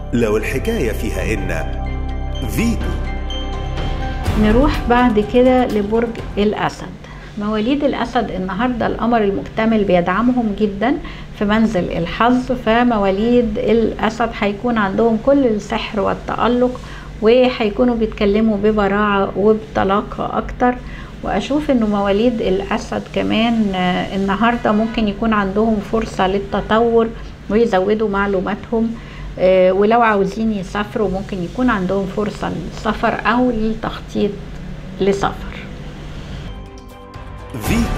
لو الحكاية فيها إن فيتو نروح بعد كده لبرج الأسد مواليد الأسد النهاردة القمر المكتمل بيدعمهم جدا في منزل الحظ فمواليد الأسد هيكون عندهم كل السحر والتألق وهيكونوا بيتكلموا ببراعة وبطلاقة أكتر وأشوف إنه مواليد الأسد كمان آه، النهاردة ممكن يكون عندهم فرصة للتطور ويزودوا معلوماتهم آه، ولو عاوزين يسافروا ممكن يكون عندهم فرصة للسفر أو للتخطيط لسفر فيتو